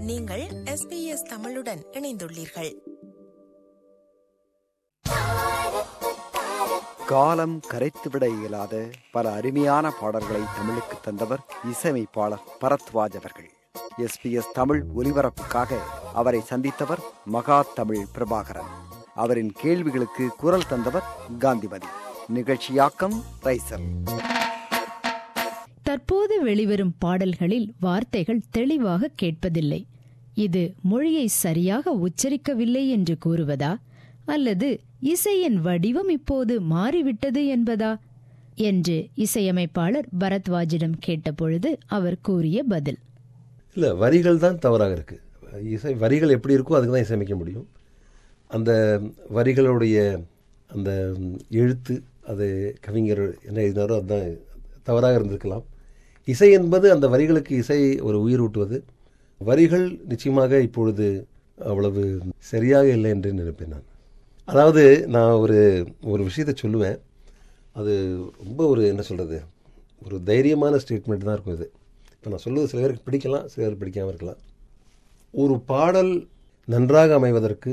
நீங்கள் எஸ்பிஎஸ் தமிழுடன் இணைந்துள்ளீர்கள் காலம் கரைத்துவிட இயலாத பல அருமையான பாடல்களை தமிழுக்கு தந்தவர் இசையமைப்பாளர் பரத்வாஜ் அவர்கள் எஸ்பிஎஸ் தமிழ் ஒலிபரப்புக்காக அவரை சந்தித்தவர் மகா தமிழ் பிரபாகரன் அவரின் கேள்விகளுக்கு குரல் தந்தவர் காந்திமதி நிகழ்ச்சியாக்கம் ரைசல் தற்போது வெளிவரும் பாடல்களில் வார்த்தைகள் தெளிவாக கேட்பதில்லை இது மொழியை சரியாக உச்சரிக்கவில்லை என்று கூறுவதா அல்லது இசையின் வடிவம் இப்போது மாறிவிட்டது என்பதா என்று இசையமைப்பாளர் பரத்வாஜிடம் கேட்டபொழுது அவர் கூறிய பதில் இல்லை வரிகள் தான் தவறாக இருக்குது இசை வரிகள் எப்படி இருக்கோ அதுக்கு தான் இசையமைக்க முடியும் அந்த வரிகளுடைய அந்த எழுத்து அது கவிஞர் என்ன எழுதினாரோ அதுதான் தவறாக இருந்திருக்கலாம் இசை என்பது அந்த வரிகளுக்கு இசை ஒரு உயிர் ஊட்டுவது வரிகள் நிச்சயமாக இப்பொழுது அவ்வளவு சரியாக இல்லை என்று நினைப்பேன் நான் அதாவது நான் ஒரு ஒரு விஷயத்தை சொல்லுவேன் அது ரொம்ப ஒரு என்ன சொல்கிறது ஒரு தைரியமான ஸ்டேட்மெண்ட் தான் இருக்கும் இது இப்போ நான் சொல்லுவது சில பேருக்கு பிடிக்கலாம் சில பேருக்கு பிடிக்காமல் இருக்கலாம் ஒரு பாடல் நன்றாக அமைவதற்கு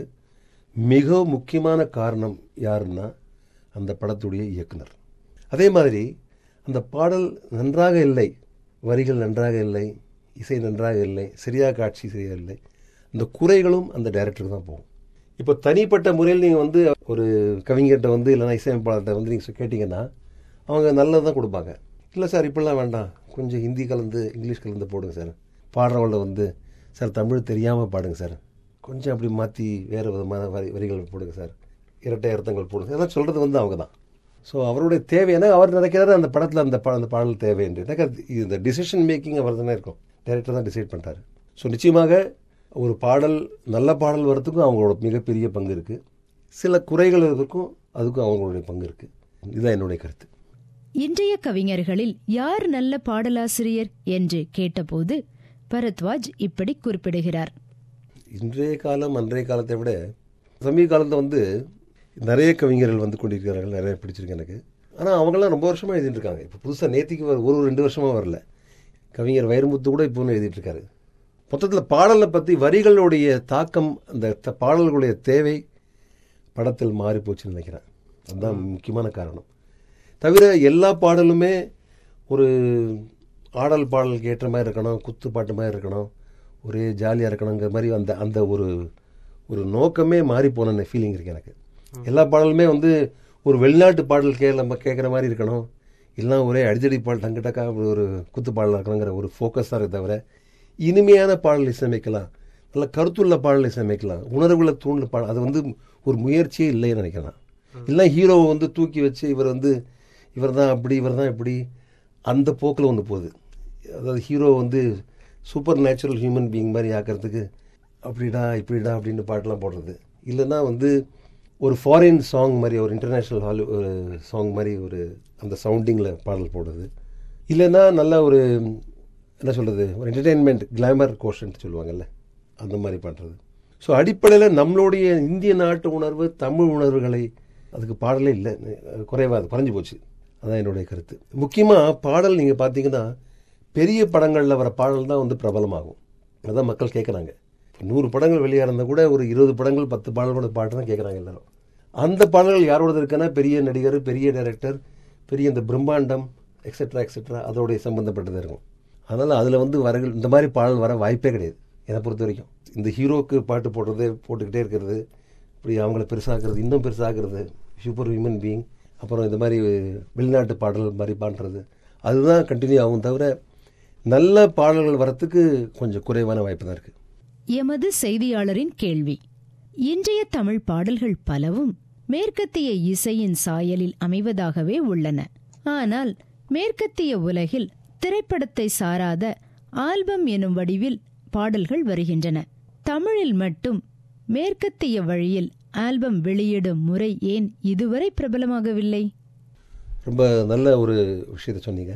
மிக முக்கியமான காரணம் யாருன்னா அந்த படத்துடைய இயக்குனர் அதே மாதிரி அந்த பாடல் நன்றாக இல்லை வரிகள் நன்றாக இல்லை இசை நன்றாக இல்லை சரியாக காட்சி சரியாக இல்லை அந்த குறைகளும் அந்த டைரக்டருக்கு தான் போகும் இப்போ தனிப்பட்ட முறையில் நீங்கள் வந்து ஒரு கவிஞர்கிட்ட வந்து இல்லைனா இசையமைப்பாளர்கிட்ட வந்து நீங்கள் கேட்டிங்கன்னா அவங்க நல்லது தான் கொடுப்பாங்க இல்லை சார் இப்படிலாம் வேண்டாம் கொஞ்சம் ஹிந்தி கலந்து இங்கிலீஷ் கலந்து போடுங்க சார் பாடுறவங்கள வந்து சார் தமிழ் தெரியாமல் பாடுங்க சார் கொஞ்சம் அப்படி மாற்றி வேறு விதமான வரி வரிகள் போடுங்க சார் இரட்டை அர்த்தங்கள் போடுங்க இதெல்லாம் சொல்கிறது வந்து அவங்க தான் ஸோ அவருடைய தேவை ஏன்னா அவர் நினைக்கிறாரு அந்த படத்தில் அந்த பா அந்த பாடல் தேவை என்று எனக்கு அது இந்த டிசிஷன் மேக்கிங் அவர் தானே இருக்கும் டைரக்டர் தான் டிசைட் பண்ணுறாரு ஸோ நிச்சயமாக ஒரு பாடல் நல்ல பாடல் வரத்துக்கும் அவங்களோட மிகப்பெரிய பங்கு இருக்குது சில குறைகள் இருக்கும் அதுக்கும் அவங்களுடைய பங்கு இருக்குது இதுதான் என்னுடைய கருத்து இன்றைய கவிஞர்களில் யார் நல்ல பாடலாசிரியர் என்று கேட்டபோது பரத்வாஜ் இப்படி குறிப்பிடுகிறார் இன்றைய காலம் அன்றைய காலத்தை விட சமீப காலத்தில் வந்து நிறைய கவிஞர்கள் வந்து கொண்டிருக்கிறார்கள் நிறைய பிடிச்சிருக்கு எனக்கு ஆனால் அவங்களாம் ரொம்ப வருஷமாக எழுதிட்டு இருக்காங்க இப்போ புதுசாக நேத்திக்கு ஒரு ஒரு ரெண்டு வருஷமாக வரல கவிஞர் வைரமுத்து கூட இப்போ எழுதிட்டு இருக்காரு மொத்தத்தில் பாடலை பற்றி வரிகளுடைய தாக்கம் அந்த த- பாடல்களுடைய தேவை படத்தில் மாறி போச்சுன்னு நினைக்கிறேன் அதுதான் முக்கியமான காரணம் தவிர எல்லா பாடலுமே ஒரு ஆடல் பாடலுக்கு ஏற்ற மாதிரி இருக்கணும் குத்து பாட்டு மாதிரி இருக்கணும் ஒரே ஜாலியாக இருக்கணுங்கிற மாதிரி அந்த அந்த ஒரு ஒரு நோக்கமே மாறி போன ஃபீலிங் இருக்கு எனக்கு எல்லா பாடலுமே வந்து ஒரு வெளிநாட்டு பாடல் கே நம்ம கேட்குற மாதிரி இருக்கணும் இல்லைனா ஒரே அடிச்சடி பாடல் டங்கு டக்கா ஒரு குத்து பாடல் இருக்கணுங்கிற ஒரு ஃபோக்கஸ் தான் தவிர இனிமையான பாடல் இசையமைக்கலாம் நல்ல கருத்துள்ள பாடல் இசையமைக்கலாம் உணர்வுகளை தூண்டு பாடல் அது வந்து ஒரு முயற்சியே இல்லைன்னு நினைக்கிறேன் நான். இல்லை ஹீரோவை வந்து தூக்கி வச்சு இவர் வந்து இவர் தான் அப்படி இவர் தான் இப்படி அந்த போக்கில் ஒன்று போகுது அதாவது ஹீரோ வந்து சூப்பர் நேச்சுரல் ஹியூமன் பீயிங் மாதிரி ஆக்கிறதுக்கு அப்படிடா இப்படிடா அப்படின்னு பாட்டெலாம் போடுறது இல்லைன்னா வந்து ஒரு ஃபாரின் சாங் மாதிரி ஒரு இன்டர்நேஷ்னல் ஹாலி ஒரு சாங் மாதிரி ஒரு அந்த சவுண்டிங்கில் பாடல் போடுறது இல்லைன்னா நல்ல ஒரு என்ன சொல்கிறது ஒரு என்டர்டெயின்மெண்ட் கிளாமர் கோஷன்ட்டு சொல்லுவாங்கல்ல அந்த மாதிரி பண்ணுறது ஸோ அடிப்படையில் நம்மளுடைய இந்திய நாட்டு உணர்வு தமிழ் உணர்வுகளை அதுக்கு பாடலே இல்லை குறைவாக அது குறைஞ்சி போச்சு அதான் என்னுடைய கருத்து முக்கியமாக பாடல் நீங்கள் பார்த்தீங்கன்னா பெரிய படங்களில் வர பாடல் தான் வந்து பிரபலமாகும் அதான் மக்கள் கேட்குறாங்க நூறு படங்கள் வெளியாக இருந்தால் கூட ஒரு இருபது படங்கள் பத்து பாடலோட பாட்டு தான் கேட்குறாங்க எல்லாரும் அந்த பாடல்கள் யாரோடது இருக்குன்னா பெரிய நடிகர் பெரிய டைரக்டர் பெரிய இந்த பிரம்மாண்டம் எக்ஸெட்ரா எக்ஸெட்ரா அதோடைய சம்மந்தப்பட்டதாக இருக்கும் அதனால் அதில் வந்து வர இந்த மாதிரி பாடல் வர வாய்ப்பே கிடையாது என்னை பொறுத்த வரைக்கும் இந்த ஹீரோக்கு பாட்டு போடுறது போட்டுக்கிட்டே இருக்கிறது இப்படி அவங்கள பெருசாக்குறது இன்னும் பெருசாக்குறது சூப்பர் ஹியூமன் பீயிங் அப்புறம் இந்த மாதிரி வெளிநாட்டு பாடல் மாதிரி பண்ணுறது அதுதான் கண்டினியூ ஆகும் தவிர நல்ல பாடல்கள் வரத்துக்கு கொஞ்சம் குறைவான வாய்ப்பு தான் இருக்குது எமது செய்தியாளரின் கேள்வி இன்றைய தமிழ் பாடல்கள் பலவும் மேற்கத்திய இசையின் சாயலில் அமைவதாகவே உள்ளன ஆனால் மேற்கத்திய உலகில் திரைப்படத்தை சாராத ஆல்பம் எனும் வடிவில் பாடல்கள் வருகின்றன தமிழில் மட்டும் மேற்கத்திய வழியில் ஆல்பம் வெளியிடும் முறை ஏன் இதுவரை பிரபலமாகவில்லை ரொம்ப நல்ல ஒரு விஷயத்தை சொன்னீங்க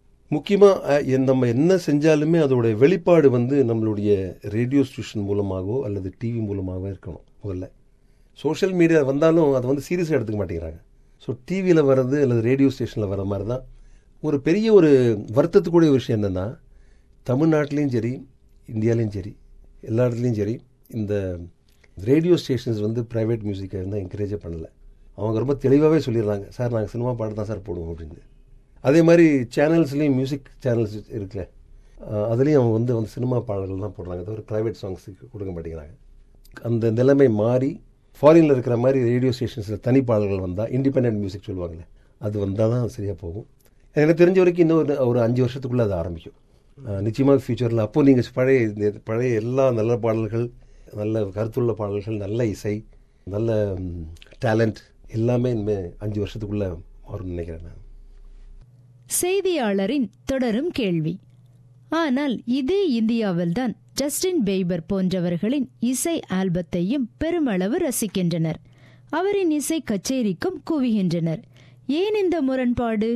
முக்கியமாக நம்ம என்ன செஞ்சாலுமே அதோடைய வெளிப்பாடு வந்து நம்மளுடைய ரேடியோ ஸ்டேஷன் மூலமாகவோ அல்லது டிவி மூலமாகவோ இருக்கணும் முதல்ல சோஷியல் மீடியா வந்தாலும் அதை வந்து சீரியஸாக எடுத்துக்க மாட்டேங்கிறாங்க ஸோ டிவியில் வர்றது அல்லது ரேடியோ ஸ்டேஷனில் வர மாதிரி தான் ஒரு பெரிய ஒரு வருத்தத்துக்குரிய விஷயம் என்னென்னா தமிழ்நாட்டிலையும் சரி இந்தியாலையும் சரி எல்லா இடத்துலையும் சரி இந்த ரேடியோ ஸ்டேஷன்ஸ் வந்து ப்ரைவேட் மியூசிக்கை வந்து என்கரேஜே பண்ணலை அவங்க ரொம்ப தெளிவாகவே சொல்லிடுறாங்க சார் நாங்கள் சினிமா பாட்டு தான் சார் போடுவோம் அப்படின்னு அதே மாதிரி சேனல்ஸ்லேயும் மியூசிக் சேனல்ஸ் இருக்குல்ல அஹ் அதுலேயும் அவங்க வந்து வந்து சினிமா பாடல்கள் தான் போடுறாங்க தவிர ப்ரைவேட் சாங்ஸுக்கு கொடுக்க மாட்டேங்கிறாங்க அந்த நிலைமை மாறி ஃபாரினில் இருக்கிற மாதிரி ரேடியோ ஸ்டேஷன்ஸில் தனி பாடல்கள் வந்தால் இண்டிபெண்டன்ட் மியூசிக் சொல்லுவாங்களே அது வந்தால் தான் சரியாக போகும் எனக்கு தெரிஞ்ச வரைக்கும் இன்னும் ஒரு ஒரு அஞ்சு வருஷத்துக்குள்ளே அது ஆரம்பிக்கும் அஹ் நிச்சயமாக ஃப்யூச்சரில் அப்போது நீங்கள் பழைய இந்த பழைய எல்லா நல்ல பாடல்கள் நல்ல கருத்துள்ள பாடல்கள் நல்ல இசை நல்ல டேலண்ட் எல்லாமே இனிமேல் அஞ்சு வருஷத்துக்குள்ளே வரும்னு நினைக்கிறேன் நான் செய்தியாளரின் தொடரும் கேள்வி ஆனால் இதே இந்தியாவில்தான் ஜஸ்டின் பெய்பர் போன்றவர்களின் இசை ஆல்பத்தையும் பெருமளவு ரசிக்கின்றனர் அவரின் இசை கச்சேரிக்கும் குவிகின்றனர் ஏன் இந்த முரண்பாடு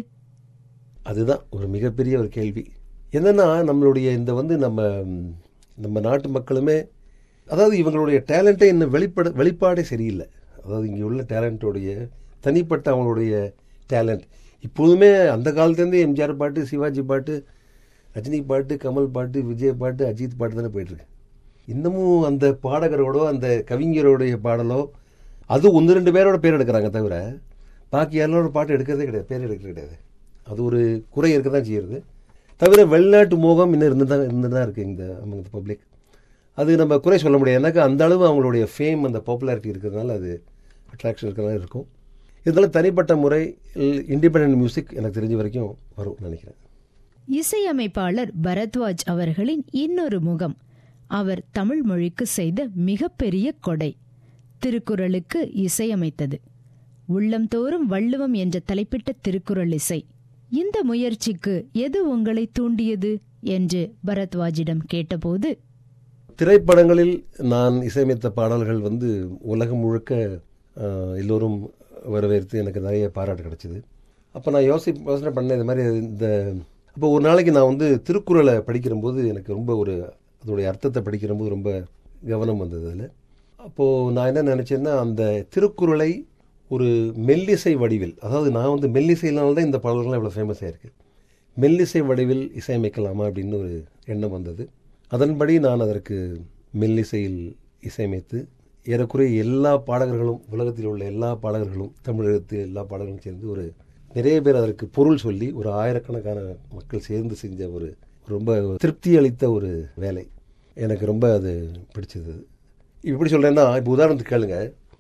அதுதான் ஒரு மிகப்பெரிய ஒரு கேள்வி என்னன்னா நம்மளுடைய இந்த வந்து நம்ம ம், நம்ம நாட்டு மக்களுமே அதாவது இவங்களுடைய டேலண்ட்டே இன்னும் வெளிப்பட வெளிப்பாடே சரியில்லை அதாவது இங்கே உள்ள டேலண்ட்டோடைய தனிப்பட்ட அவங்களுடைய டேலண்ட் இப்போதுமே அந்த காலத்துலேருந்தே எம்ஜிஆர் பாட்டு சிவாஜி பாட்டு ரஜினி பாட்டு கமல் பாட்டு விஜய் பாட்டு அஜித் பாட்டு தானே போயிட்டுருக்கு இன்னமும் அந்த பாடகரோடோ அந்த கவிஞரோடைய பாடலோ அது ஒன்று ரெண்டு பேரோட பேர் எடுக்கிறாங்க தவிர பாக்கி எல்லாரோட பாட்டு எடுக்கிறதே கிடையாது பேர் எடுக்கிறது கிடையாது அது ஒரு குறை இருக்க தான் செய்யுது தவிர வெளிநாட்டு மோகம் இன்னும் இருந்து தான் இருந்து தான் இருக்குது இந்த அமங்க பப்ளிக் அது நம்ம குறை சொல்ல முடியாது எனக்கு அந்த அளவு அவங்களுடைய ஃபேம் அந்த பாப்புலாரிட்டி இருக்கிறதுனால அது அட்ராக்ஷன் இருக்கிறதுனால இருக்கும் இருந்தாலும் தனிப்பட்ட முறை இண்டிபெண்டன்ட் மியூசிக் எனக்கு தெரிஞ்ச வரைக்கும் வரும் நினைக்கிறேன் இசையமைப்பாளர் பரத்வாஜ் அவர்களின் இன்னொரு முகம் அவர் தமிழ் மொழிக்கு செய்த மிகப்பெரிய கொடை திருக்குறளுக்கு இசையமைத்தது உள்ளம்தோறும் வள்ளுவம் என்ற தலைப்பிட்ட திருக்குறள் இசை இந்த முயற்சிக்கு எது உங்களை தூண்டியது என்று பரத்வாஜிடம் கேட்டபோது திரைப்படங்களில் நான் இசையமைத்த பாடல்கள் வந்து உலகம் முழுக்க ஆஹ், எல்லோரும் வரவேற்று எனக்கு நிறைய பாராட்டு கிடைச்சிது அப்போ நான் யோசி யோசனை பண்ணேன் இது மாதிரி இந்த அப்போ ஒரு நாளைக்கு நான் வந்து திருக்குறளை படிக்கிறம்போது எனக்கு ரொம்ப ஒரு அதோடைய அர்த்தத்தை படிக்கிறம்போது ரொம்ப கவனம் வந்தது அதில் அப்போது நான் என்ன நினச்சேன்னா அந்த திருக்குறளை ஒரு மெல்லிசை வடிவில் அதாவது நான் வந்து மெல்லிசையினால தான் இந்த பாடல்கள்லாம் இவ்வளோ ஃபேமஸ் ஆயிருக்கு மெல்லிசை வடிவில் இசையமைக்கலாமா அப்படின்னு ஒரு எண்ணம் வந்தது அதன்படி நான் அதற்கு மெல்லிசையில் இசையமைத்து ஏறக்குறைய எல்லா பாடகர்களும் உலகத்தில் உள்ள எல்லா பாடகர்களும் தமிழகத்தில் எல்லா பாடகர்களும் சேர்ந்து ஒரு நிறைய பேர் அதற்கு பொருள் சொல்லி ஒரு ஆயிரக்கணக்கான மக்கள் சேர்ந்து செஞ்ச ஒரு ரொம்ப திருப்தி அளித்த ஒரு வேலை எனக்கு ரொம்ப அது பிடிச்சது இப்படி சொல்கிறேன்னா இப்போ உதாரணத்துக்கு கேளுங்க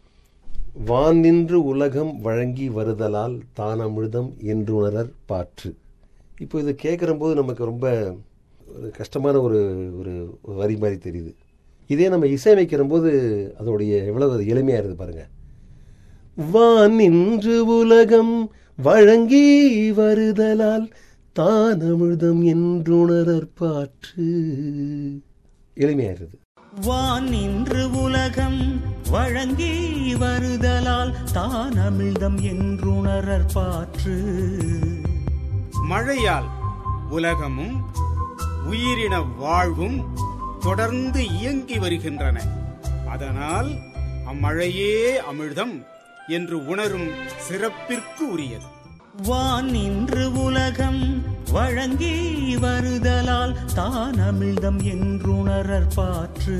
வான் நின்று உலகம் வழங்கி வருதலால் தானமிழ்தம் என்றுணரர் பாற்று இப்போ இதை கேட்குறம்போது நமக்கு ரொம்ப ஒரு கஷ்டமான ஒரு ஒரு ஒரு வரி மாதிரி தெரியுது இதே நம்ம இசையமைக்கிற போது அதோடைய எவ்வளவு அது எளிமையாக இருக்குது பாருங்க வான் நின்று உலகம் வழங்கி வருதலால் தானமிழ்தம் என்றுணரர் பாற்று எளிமையாயிருது வான் நின்று உலகம் வழங்கி வருதலால் தான் அமிழ்தம் என்றுணரற் பாற்று மழையால் உலகமும் உயிரின வாழ்வும் தொடர்ந்து இயங்கி வருகின்றன அதனால் அம்மழையே அமிழ்தம் என்று உணரும் சிறப்பிற்கு உரியது வான் நின்று உலகம் வழங்கி வருதலால் தான் அமிழ்தம் என்றுணரற் பாற்று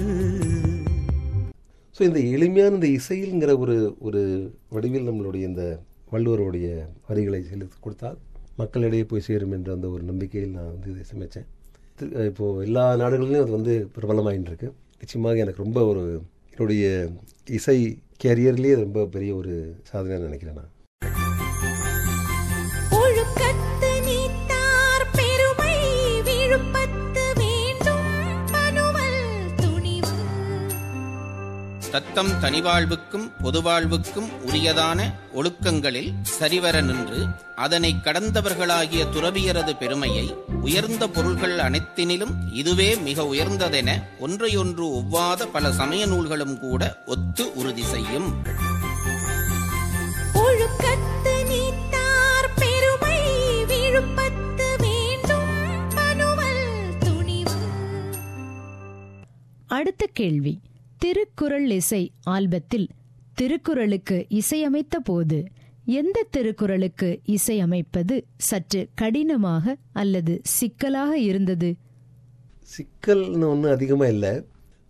ஸோ இந்த எளிமையான இந்த இசையில்ங்கிற ஒரு ஒரு வடிவில் நம்மளுடைய இந்த வள்ளுவருடைய வரிகளை செலுத்தி கொடுத்தால் மக்களிடையே போய் சேரும் என்ற அந்த ஒரு நம்பிக்கையில் நான் வந்து இதை சமைச்சேன் இப்போது எல்லா நாடுகளிலும் அது வந்து பிரபலமாயின்னு இருக்கு நிச்சயமாக எனக்கு ரொம்ப ஒரு என்னுடைய இசை கேரியர்லேயே ரொம்ப பெரிய ஒரு சாதனை நினைக்கிறேன் நான் ஒழுக்கத்து நீத்தார் பெருமை விழுப்பத்து வேண்டும் மனுவல் துணிவு தத்தம் தனிவாழ்வுக்கும் பொதுவாழ்வுக்கும் உரியதான ஒழுக்கங்களில் சரிவர நின்று அதனை கடந்தவர்களாகிய துறவியரது பெருமையை உயர்ந்த பொருள்கள் அனைத்தினிலும் இதுவே மிக உயர்ந்ததென ஒன்றையொன்று ஒவ்வாத பல சமய நூல்களும் கூட ஒத்து உறுதி செய்யும் ஒழுக்கத்து நீத்தார் பெருமை விழுப்பத்து வேண்டும் மனுவல் துணிவு அடுத்த கேள்வி திருக்குறள் இசை ஆல்பத்தில் திருக்குறளுக்கு இசையமைத்த போது எந்த திருக்குறளுக்கு இசையமைப்பது சற்று கடினமாக அல்லது சிக்கலாக இருந்தது சிக்கல்னு ஒன்றும் அதிகமாக இல்லை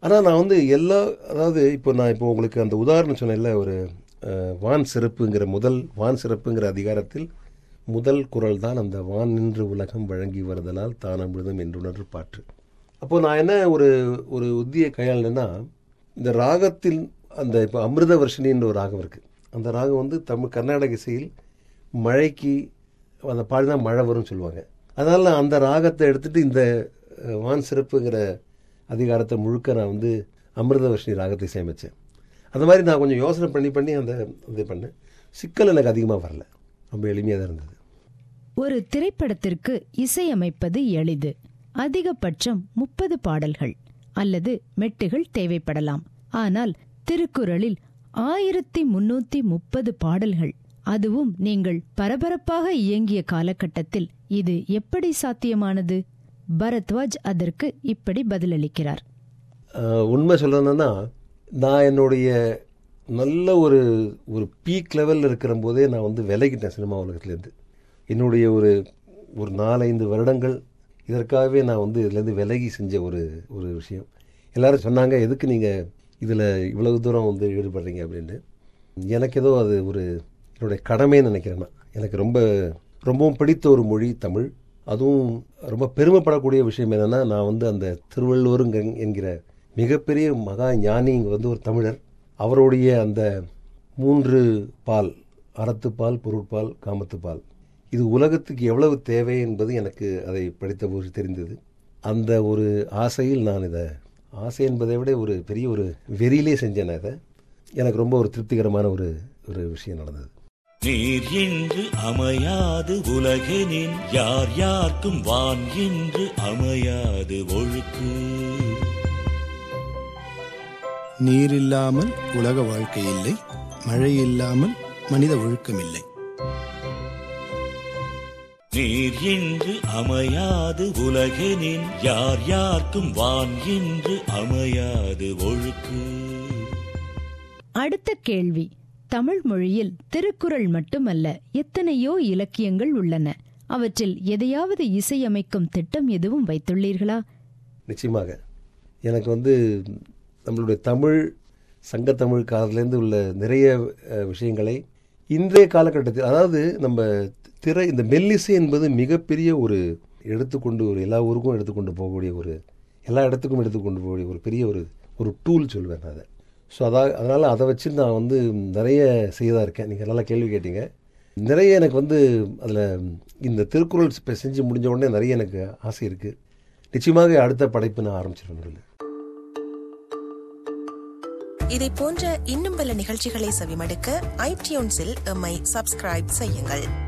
ஆனால் நான் வந்து எல்லா அதாவது இப்போ நான் இப்போ உங்களுக்கு அந்த உதாரணம் சொன்னேன்ல ஒரு அஹ், வான் சிறப்புங்கிற முதல் வான் சிறப்புங்கிற அதிகாரத்தில் முதல் குரல் தான் அந்த வான் நின்று உலகம் வழங்கி வருதலால் தான் அமிர்தம் என்றுணர்வு பாட்டு அப்போ நான் என்ன ஒரு ஒரு உத்தியை கையாளினேன்னா இந்த ராகத்தில் அந்த இப்போ அமிர்த வர்ஷினின்ற ஒரு ராகம் இருக்குது அந்த ராகம் வந்து தமிழ் கர்நாடக இசையில் மழைக்கு அந்த பாடினா மழை வரும்னு சொல்லுவாங்க அதனால் நான் அந்த ராகத்தை எடுத்துட்டு இந்த அஹ், வான் சிறப்புங்கிற அதிகாரத்தை முழுக்க நான் வந்து அமிர்தவர்ஷினி ராகத்தை சேமித்தேன் அந்த மாதிரி நான் கொஞ்சம் யோசனை பண்ணி பண்ணி அந்த இது பண்ணேன் சிக்கல் எனக்கு அதிகமாக வரல ரொம்ப எளிமையாக தான் இருந்தது ஒரு திரைப்படத்திற்கு இசையமைப்பது எளிது அதிகபட்சம் முப்பது பாடல்கள் அல்லது மெட்டுகள் தேவைப்படலாம் ஆனால் திருக்குறளில் ஆயிரத்தி முன்னூத்தி முப்பது பாடல்கள் அதுவும் நீங்கள் பரபரப்பாக இயங்கிய காலகட்டத்தில் இது எப்படி சாத்தியமானது பரத்வாஜ் அதற்கு இப்படி பதிலளிக்கிறார் ஆஹ் உண்மை சொல்லணும்னா நான் என்னுடைய நல்ல ஒரு ஒரு பீக் லெவலில் இருக்கிற போதே நான் வந்து விலகிட்டேன் சினிமா உலகத்துலேருந்து என்னுடைய ஒரு ஒரு நாலஞ்சு வருடங்கள் இதற்காகவே நான் வந்து இதுலேருந்து விலகி செஞ்ச ஒரு ஒரு விஷயம் எல்லாரும் சொன்னாங்க எதுக்கு நீங்கள் இதில் இவ்வளவு தூரம் வந்து ஈடுபடுறீங்க அப்படின்னு எனக்கு ஏதோ அது ஒரு என்னுடைய கடமைன்னு நினைக்கிறேன் நான் எனக்கு ரொம்ப ரொம்பவும் பிடித்த ஒரு மொழி தமிழ் அதுவும் ரொம்ப பெருமைப்படக்கூடிய விஷயம் என்னென்னா நான் வந்து அந்த திருவள்ளுவருங்க என்கிற மிகப்பெரிய மகா ஞானி வந்து ஒரு தமிழர் அவருடைய அந்த மூன்று பால் அறத்துப்பால் பொருட்பால் காமத்துப்பால் இது உலகத்துக்கு எவ்வளவு தேவை என்பது எனக்கு அதை படித்தபோது தெரிந்தது அந்த ஒரு ஆசையில் நான் இதை ஆசை என்பதை விட ஒரு பெரிய ஒரு வெறியிலே செஞ்சேன் நான் இதை எனக்கு ரொம்ப ஒரு திருப்திகரமான ஒரு ஒரு விஷயம் நடந்தது நீர் என்று அமையாது உலகெனின் யார் யார்க்கும் வான் என்று அமையாது ஒழுக்கு நீர் இல்லாமல் உலக வாழ்க்கை இல்லை மழை இல்லாமல் மனித ஒழுக்கம் இல்லை நீர் என்று அமையாது உலகெனின் யார் யார்க்கும் வான் என்று அமையாது ஒழுக்கு அடுத்த கேள்வி தமிழ் மொழியில் திருக்குறள் மட்டுமல்ல எத்தனையோ இலக்கியங்கள் உள்ளன அவற்றில் எதையாவது இசையமைக்கும் திட்டம் எதுவும் வைத்துள்ளீர்களா நிச்சயமாக எனக்கு வந்து நம்மளுடைய தமிழ் சங்கத்தமிழ் காலத்துலேருந்து உள்ள நிறைய அஹ், விஷயங்களை இன்றைய காலகட்டத்தில் அதாவது நம்ம திரை இந்த மெல்லிசை என்பது மிகப்பெரிய ஒரு எடுத்துக்கொண்டு ஒரு எல்லா ஊருக்கும் எடுத்துக்கொண்டு போகக்கூடிய ஒரு எல்லா இடத்துக்கும் எடுத்துக்கொண்டு போகக்கூடிய ஒரு பெரிய ஒரு ஒரு டூல் சொல்வேன் நான் அதை ஸோ அதா அதனால் அதை வச்சு நான் வந்து நிறைய செய்ததாக இருக்கேன் நீங்கள் நல்லா கேள்வி கேட்டீங்க நிறைய எனக்கு வந்து அதில் இந்த திருக்குறள் இப்போ செஞ்சு முடிஞ்ச உடனே நிறைய எனக்கு ஆசை இருக்குது நிச்சயமாக அடுத்த படைப்பு நான் ஆரம்பிச்சிருவேன் இதை போன்ற இன்னும் பல நிகழ்ச்சிகளை செவிமடுக்க ஐடியூன்ஸில் எம்மை சப்ஸ்கிரைப் செய்யுங்கள்